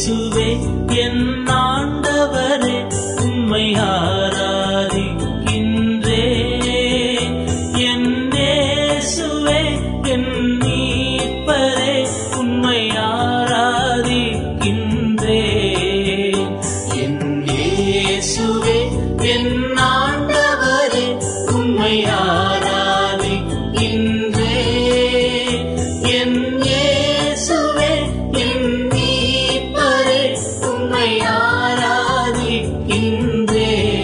இயேசுவே என் ஆண்டவரே உம்மை ஆராதிக்கின்றேன் என் இயேசுவே என் மீட்பரே உம்மை ஆராதிக்கின்றேன் என் இயேசுவே என் ஆண்டவரே உம்மை ஆராதிக்கின்றேன் என் இயேசுவே என் மீட்பரே உம்மை ஆராதிக்கின்றேன்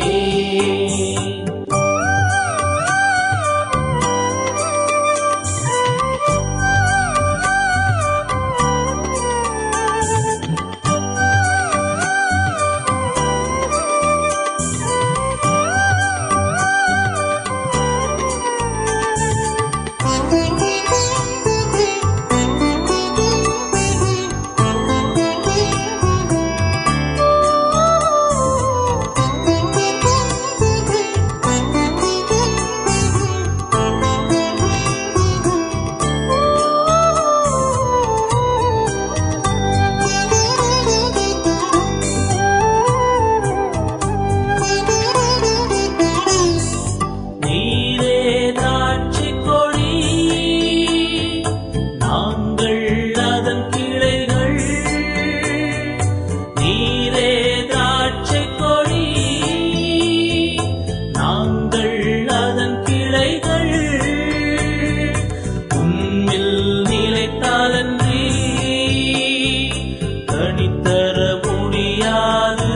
நீரே திராட்சைக் கொடி நாங்கள் அதன் கிளைகள் நீரே திராட்சைக் கொடி நாங்கள் அதன் கிளைகள் உம்மில் நிலைத்தாலன்றி கணித்தர முடியாது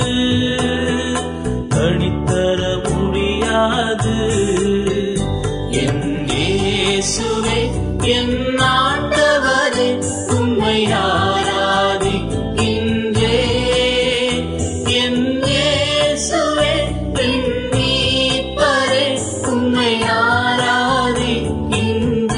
கணித்தர முடியாது என் இயேசுவே என் ஆண்டவரே உம்மை ஆராதிக்கின்றேன் என் இயேசுவே என் மீட்பரே உம்மை ஆராதிக்கின்றேன்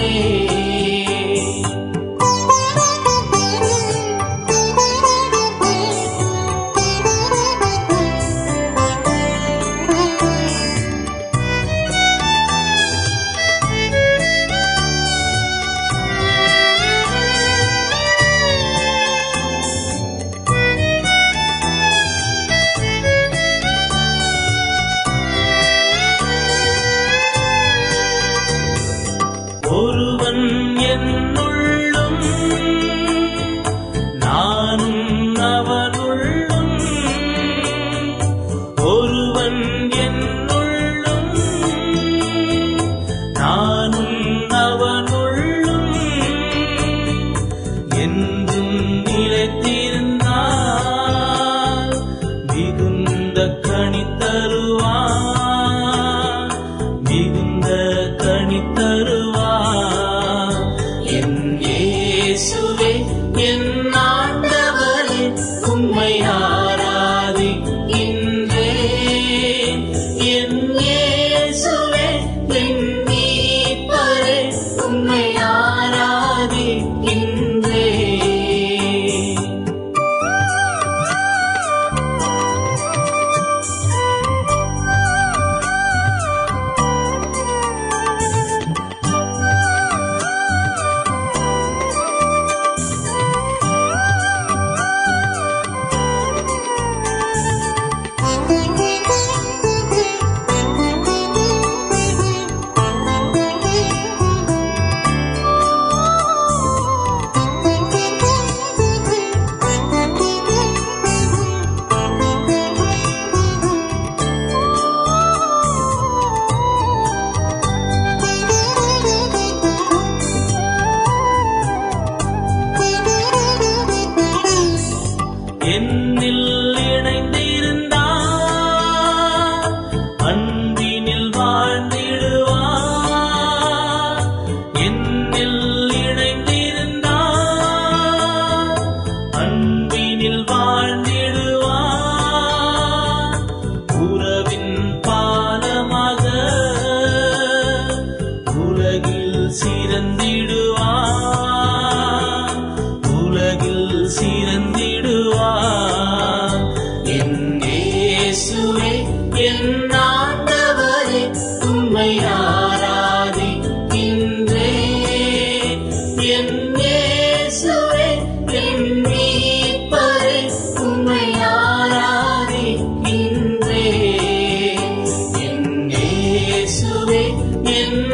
ஒருவன் என்னுள்ளும் நானும் அவனுள்ளும் ஒருவன் என்னுள்ளும் நானும் அவனுள்ளும் என்றும் நிலைத்திருந்தால் மிகுந்த கனி தருவான் மிகுந்த கனி தருவான் என் இயேசுவே என் ஆண்டவரே உம்மை ஆராதிக்கின்றேன் என் இயேசுவே என் மீட்பரே உம்மை ஆராதிக்கின்றேன் என்னில் இணைந்திருந்தார் அன்பினில் வாழ்ந்திடுவார் என்னில் இணைந்திருந்தார் அன்பினில் வாழ்ந்திடுவார் உறவின் பாலமாக உலகில் சிறந்திடுவார் உலகில் சிறந்திடுவார் என் இயேசுவே என் ஆண்டவரே உம்மை ஆராதிக்கின்றேன் என் இயேசுவே என் மீட்பரே என்